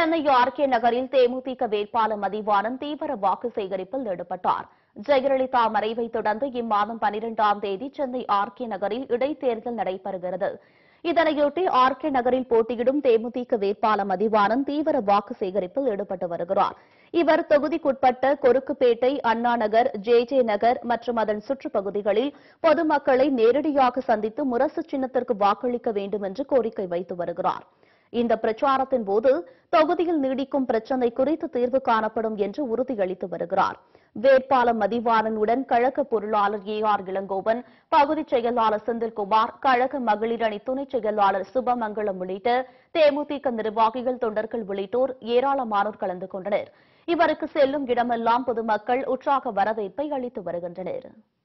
Chennai RK நகரில் தேமுதிக வேட்பாளர் மதிவாணன் தீவிர வாக்கு சேகரிப்பில் ஈடுபட்டார் ஜெயலலிதா மறைவை தொடர்ந்து இம்மாதம் பனிரெண்டாம் தேதி சென்னை ஆர்கே நகரில் இடைத்தேர்தல் நடைபெறுகிறது இதனையொட்டி ஆர்கே நகரில் போட்டியிடும் தேமுதிக வேட்பாளர் மதிவாணன் தீவிர வாக்கு சேகரிப்பில் ஈடுபட்டு வருகிறார் இவர் தொகுதிக்குட்பட்ட கொருக்குப்பேட்டை அண்ணா நகர் ஜே ஜே நகர் மற்றும் அதன் சுற்றுப்பகுதிகளில் பொதுமக்களை நேரடியாக சந்தித்து முரசு சின்னத்திற்கு வாக்களிக்க வேண்டும் என்று கோரிக்கை வைத்து வருகிறார் இந்த பிரச்சாரத்தின் போது தொகுதியில் நீடிக்கும் பிரச்சினை குறித்து தீர்வு காணப்படும் என்று உறுதியளித்து வருகிறார் வேட்பாளர் மதிவாணனுடன் கழக பொருளாளர் ஏ ஆர் இளங்கோவன் பகுதி செயலாளர் செந்தில்குமார் கழக மகளிர் அணி துணை செயலாளர் சுபமங்கலம் உள்ளிட்ட தேமுதிக நிர்வாகிகள் தொண்டர்கள் உள்ளிட்டோர் ஏராளமானோர் கலந்து கொண்டனர் இவருக்கு செல்லும் இடமெல்லாம் பொதுமக்கள் உற்சாக வரவேற்பை அளித்து வருகின்றனர்